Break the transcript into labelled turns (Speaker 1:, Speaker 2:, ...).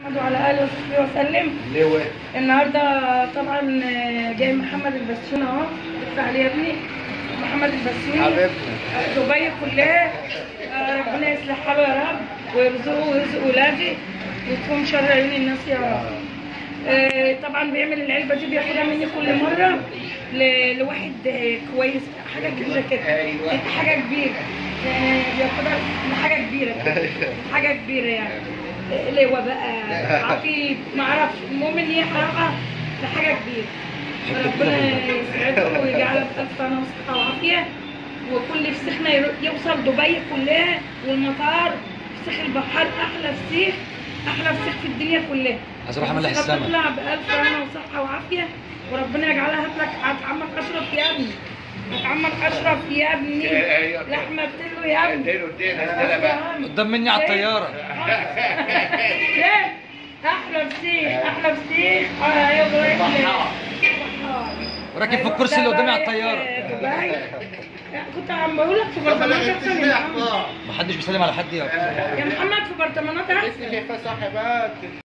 Speaker 1: وعلى اله وصحبه وسلم
Speaker 2: ليه
Speaker 1: النهارده طبعا جاي محمد البسيوني اهو لف عليه يا ابني محمد البسيوني
Speaker 2: حبيبنا
Speaker 1: دبي كلها آه، ربنا يصلح حاله يا رب ويرزقه ويرزق ولادي ويكون شر عيون الناس يا رب آه، طبعا بيعمل العلبه دي بياخدها مني كل مره ل- لواحد آه، كويس حاجه كبيره كده
Speaker 2: أيوة.
Speaker 1: حاجه كبيره آه، بياخدها لحاجه كبيره كده حاجه كبيره يعني آه، لواء بقى عقيد ما اعرفش المهم ان هي حلقه لحاجه كبيره ربنا يسعدكم ويجعلها بألف هنا وصحة وعافية وكل فسيخنا يرو- يوصل دبي كلها والمطار فسيخ البحر أحلى فسيخ أحلى فسيخ في الدنيا كلها
Speaker 3: هتروح ملح
Speaker 1: الفسيخة
Speaker 3: السما.
Speaker 1: تطلع بألف هنا وصحة وعافية وربنا يجعلها هتلك عمك أشرف يا ابني عمك أشرف يا ابني
Speaker 2: أيوة.
Speaker 1: لحمة بتلو يا ابني
Speaker 2: اديله اديله اديله بقى
Speaker 3: قدام مني على الطياره
Speaker 1: ليه؟ احلى فسيخ احلى فسيخ اه يلا رايح بحار.
Speaker 3: وراكب في الكرسي اللي قدامي على الطياره
Speaker 1: دبي كنت عم بقول لك في برطمانات احسن يا محمد
Speaker 3: محدش بيسلم على حد يا
Speaker 1: يا محمد في برطمانات احسن
Speaker 2: لسه شايفاه صاحبات